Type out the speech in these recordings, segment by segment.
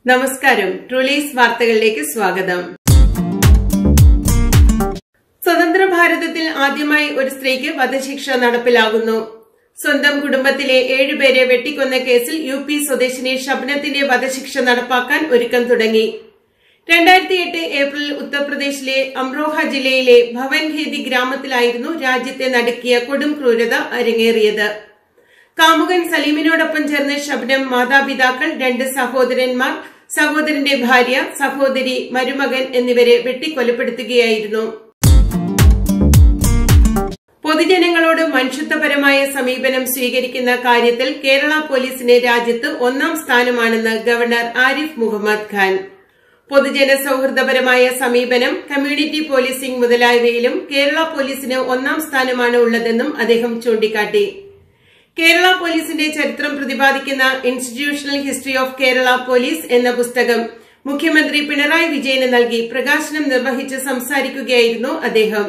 നമസ്കാരം ട്രൂലീസ് വാർത്തകളിലേക്ക് സ്വാഗതം സ്വതന്ത്ര ഭാരതത്തിൽ ആദ്യമായി ഒരു സ്ത്രീക്ക് വധശിക്ഷ നടപ്പിലാകുന്നു സ്വന്തം കുടുംബത്തിലെ ഏഴുപേരെ വെട്ടിക്കൊന്ന കേസിൽ യു പി സ്വദേശിനി ഷബ്നത്തിന്റെ വധശിക്ഷ നടപ്പാക്കാൻ ഒരുക്കം തുടങ്ങി രണ്ടായിരത്തി എട്ട് ഏപ്രിൽ ഉത്തർപ്രദേശിലെ അംറോഹ ജില്ലയിലെ ഭവൻഖേദി ഗ്രാമത്തിലായിരുന്നു രാജ്യത്തെ നടുക്കിയ കൊടും ക്രൂരത അരങ്ങേറിയത് കാമുകൻ സലീമിനോടൊപ്പം ചേർന്ന് ഷബ്നം മാതാപിതാക്കൾ രണ്ട് സഹോദരന്മാർ സഹോദരന്റെ ഭാര്യ സഹോദരി മരുമകൻ എന്നിവരെ വെട്ടിക്കൊലപ്പെടുത്തുകയായിരുന്നു പൊതുജനങ്ങളോട് മനുഷ്യത്വപരമായ സമീപനം സ്വീകരിക്കുന്ന കാര്യത്തിൽ കേരള പോലീസിന് രാജ്യത്ത് ഒന്നാം സ്ഥാനമാണെന്ന് ഗവർണർ ആരിഫ് മുഹമ്മദ് ഖാൻ പൊതുജന സൌഹൃദപരമായ സമീപനം കമ്മ്യൂണിറ്റി പോലീസിംഗ് മുതലായവയിലും കേരള പോലീസിന് ഒന്നാം സ്ഥാനമാണ് ഉള്ളതെന്നും അദ്ദേഹം ചൂണ്ടിക്കാട്ടി കേരള പോലീസിന്റെ ചരിത്രം പ്രതിപാദിക്കുന്ന institutional history of Kerala police എന്ന പുസ്തകം മുഖ്യമന്ത്രി പിണറായി വിജയന് നൽകി പ്രകാശനം നിർവഹിച്ച് സംസാരിക്കുകയായിരുന്നു അദ്ദേഹം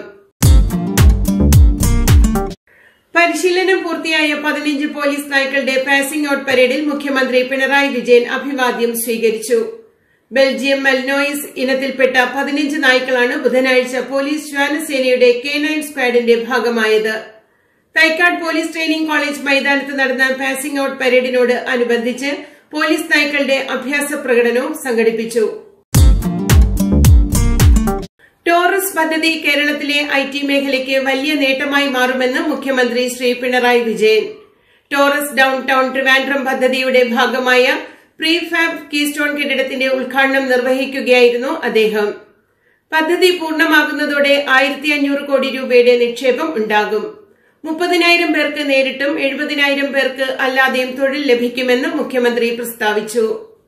പരിശീലനം പൂർത്തിയായ പതിനഞ്ച് പോലീസ് നായ്ക്കളുടെ പാസിംഗ് ഔട്ട് പരേഡിൽ മുഖ്യമന്ത്രി പിണറായി വിജയൻ അഭിവാദ്യം സ്വീകരിച്ചു ബെൽജിയം മെൽനോയിസ് ഇനത്തിൽപ്പെട്ട പതിനഞ്ച് നായ്ക്കളാണ് ബുധനാഴ്ച പോലീസ് ശ്വാനസേനയുടെ കെ നയൻ സ്ക്വാഡിന്റെ ഭാഗമായത് തൈക്കാട് പോലീസ് ട്രെയിനിംഗ് കോളേജ് മൈതാനത്ത് നടന്ന പാസിംഗ് ഔട്ട് പരേഡിനോട് അനുബന്ധിച്ച് പോലീസ് നായ്ക്കളുടെ അഭ്യാസ പ്രകടനവും സംഘടിപ്പിച്ചു ടോറസ് പദ്ധതി കേരളത്തിലെ ഐ ടി മേഖലയ്ക്ക് വലിയ നേട്ടമായി മാറുമെന്ന് മുഖ്യമന്ത്രി Shri Pinarayi Vijayan Taurus downtown Trivandrum പദ്ധതിയുടെ ഭാഗമായ പ്രീഫാബ് കീസ്റ്റോൺ കെട്ടിടത്തിന്റെ ഉദ്ഘാടനം നിർവഹിക്കുകയായിരുന്നു അദ്ദേഹം പദ്ധതി പൂർണ്ണമാകുന്നതോടെ ആയിരത്തി അഞ്ഞൂറ് കോടി രൂപയുടെ നിക്ഷേപം ഉണ്ടാകും മുപ്പതിനായിരം പേർക്ക് നേരിട്ടും എഴുപതിനായിരം പേർക്ക് അല്ലാതെയും തൊഴിൽ ലഭിക്കുമെന്ന് മുഖ്യമന്ത്രി പ്രസ്താവിച്ചു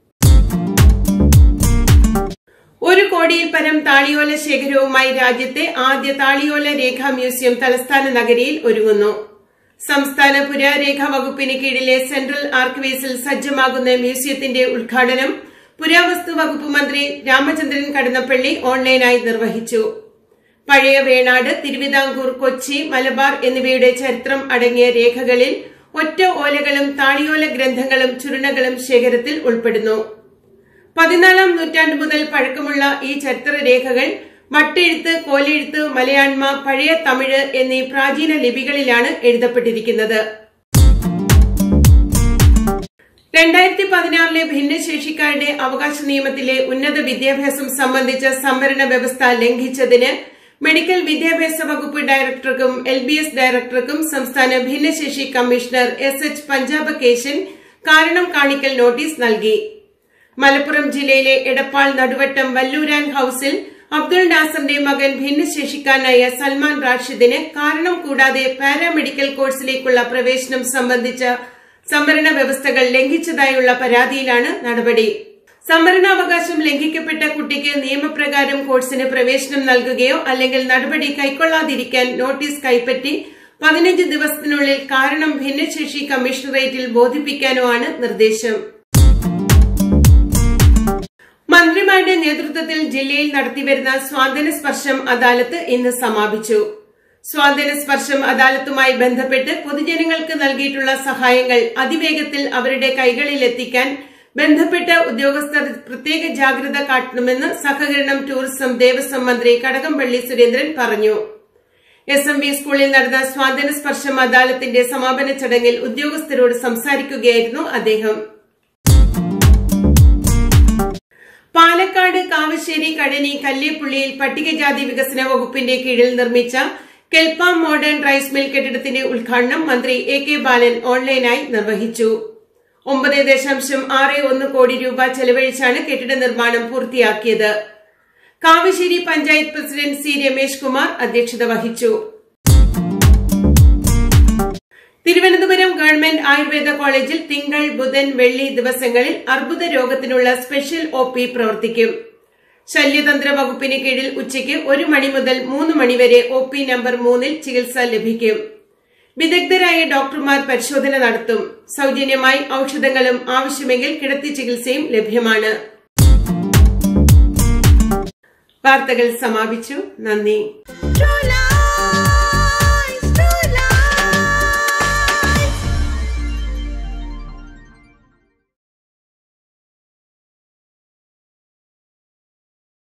ഒരു കോടിയിൽ പരം താളിയോല ശേഖരവുമായി രാജ്യത്തെ ആദ്യ താളിയോല രേഖാ മ്യൂസിയം തലസ്ഥാന നഗരിയിൽ ഒരുങ്ങുന്നു സംസ്ഥാന പുരാരേഖാ വകുപ്പിന് കീഴിലെ സെൻട്രൽ ആർക്കൈവ്സിൽ സജ്ജമാകുന്ന മ്യൂസിയത്തിന്റെ ഉദ്ഘാടനം പുരാവസ്തു വകുപ്പ് മന്ത്രി രാമചന്ദ്രൻ കടന്നപ്പള്ളി ഓൺലൈനായി നിർവഹിച്ചു പഴയ വേണാട് തിരുവിതാംകൂർ കൊച്ചി മലബാർ എന്നിവയുടെ ചരിത്രം അടങ്ങിയ രേഖകളിൽ ഒറ്റ ഓലകളും താളിയോല ഗ്രന്ഥങ്ങളും ചുരുണകളും ശേഖരത്തിൽ ഉൾപ്പെടുന്നു പതിനാലാം നൂറ്റാണ്ട് മുതൽ പഴക്കമുള്ള ഈ ചരിത്രരേഖകൾ മട്ടെഴുത്ത് കോലെഴുത്ത് മലയാണ്മ പഴയ തമിഴ് എന്നീ പ്രാചീന ലിപികളിലാണ് എഴുതപ്പെട്ടിരിക്കുന്നത് രണ്ടായിരത്തി പതിനാറിലെ ഭിന്നശേഷിക്കാരുടെ അവകാശ നിയമത്തിലെ ഉന്നത വിദ്യാഭ്യാസം സംബന്ധിച്ച സംവരണ വ്യവസ്ഥ ലംഘിച്ചതിന് മെഡിക്കൽ വിദ്യാഭ്യാസ വകുപ്പ് ഡയറക്ടർക്കും എൽ ബി എസ് ഡയറക്ടർക്കും സംസ്ഥാന ഭിന്നശേഷി commissioner S H Panchapakesan കാരണം കാണിക്കൽ നോട്ടീസ് നൽകി മലപ്പുറം ജില്ലയിലെ എടപ്പാൾ നടുവട്ടം വല്ലൂരാൻ ഹൌസിൽ അബ്ദുൾ നാസറിന്റെ മകൻ ഭിന്നശേഷിക്കാരനായ സൽമാൻ റാഷിദിന് കാരണം കൂടാതെ പാരാമെഡിക്കൽ കോഴ്സിലേക്കുള്ള പ്രവേശനം സംബന്ധിച്ച സംവരണ വ്യവസ്ഥകൾ ലംഘിച്ചതായുള്ള പരാതിയിലാണ് നടപടി സംവരണാവകാശം ലംഘിക്കപ്പെട്ട കുട്ടിക്ക് നിയമപ്രകാരം കോഴ്സിന് പ്രവേശനം നൽകുകയോ അല്ലെങ്കിൽ നടപടി കൈക്കൊള്ളാതിരിക്കാൻ നോട്ടീസ് കൈപ്പറ്റി പതിനഞ്ച് ദിവസത്തിനുള്ളിൽ കാരണം ഭിന്നശേഷി കമ്മീഷണറേറ്റിൽ ബോധിപ്പിക്കാനോ ആണ് നിർദ്ദേശം മന്ത്രിമാരുടെ നേതൃത്വത്തിൽ ജില്ലയിൽ നടത്തിവരുന്ന സ്വാതന്ത്ര്യ സ്പർശം അദാലത്ത് ഇന്ന് സമാപിച്ചു സ്വാതന്ത്ര്യ സ്പർശം അദാലത്തുമായി ബന്ധപ്പെട്ട് പൊതുജനങ്ങൾക്ക് നൽകിയിട്ടുള്ള സഹായങ്ങൾ അതിവേഗത്തിൽ അവരുടെ കൈകളിലെത്തിക്കാൻ ബന്ധപ്പെട്ട ഉദ്യോഗസ്ഥർ പ്രത്യേക ജാഗ്രത കാട്ടണമെന്ന് സഹകരണം ടൂറിസം ദേവസ്വം മന്ത്രി കടകംപള്ളി സുരേന്ദ്രൻ പറഞ്ഞു എസ് എം ബി സ്കൂളിൽ നടന്ന സ്വാതന്ത്ര്യ സ്പർശം അദാലത്തിന്റെ സമാപന ചടങ്ങിൽ ഉദ്യോഗസ്ഥരോട് സംസാരിക്കുകയായിരുന്നു അദ്ദേഹം പാലക്കാട് കാവശ്ശേരി കഴനി കല്ലേപ്പുള്ളിയിൽ പട്ടികജാതി വികസന വകുപ്പിന്റെ കീഴിൽ നിർമ്മിച്ച കെൽപ്പാം മോഡേൺ റൈസ് മിൽ കെട്ടിടത്തിന്റെ ഉദ്ഘാടനം മന്ത്രി എ കെ ബാലൻ ഓൺലൈനായി നിർവഹിച്ചു ഒമ്പത് ദശാംശം ആറ് ഒന്ന് കോടി രൂപ ചെലവഴിച്ചാണ് കെട്ടിട നിർമ്മാണം പൂർത്തിയാക്കിയത് കാവശ്ശേരി പഞ്ചായത്ത് പ്രസിഡന്റ് സി രമേഷ് കുമാർ അധ്യക്ഷത വഹിച്ചു തിരുവനന്തപുരം ഗവൺമെന്റ് ആയുർവേദ കോളേജിൽ തിങ്കൾ ബുധൻ വെള്ളി ദിവസങ്ങളിൽ അർബുദ രോഗത്തിനുള്ള സ്പെഷ്യൽ ഒ പി പ്രവർത്തിക്കും ശല്യതന്ത്ര വകുപ്പിന് കീഴിൽ ഉച്ചയ്ക്ക് ഒരു മണി മുതൽ മൂന്ന് മണിവരെ ഒ പി നമ്പർ മൂന്നിൽ ചികിത്സ ലഭിക്കും വിദഗ്ധരായ ഡോക്ടർമാർ പരിശോധന നടത്തും സൌജന്യമായി ഔഷധങ്ങളും ആവശ്യമെങ്കിൽ കിടത്തി ചികിത്സയും ലഭ്യമാണ് വാർത്തകൾ സമാപിച്ചു നന്ദി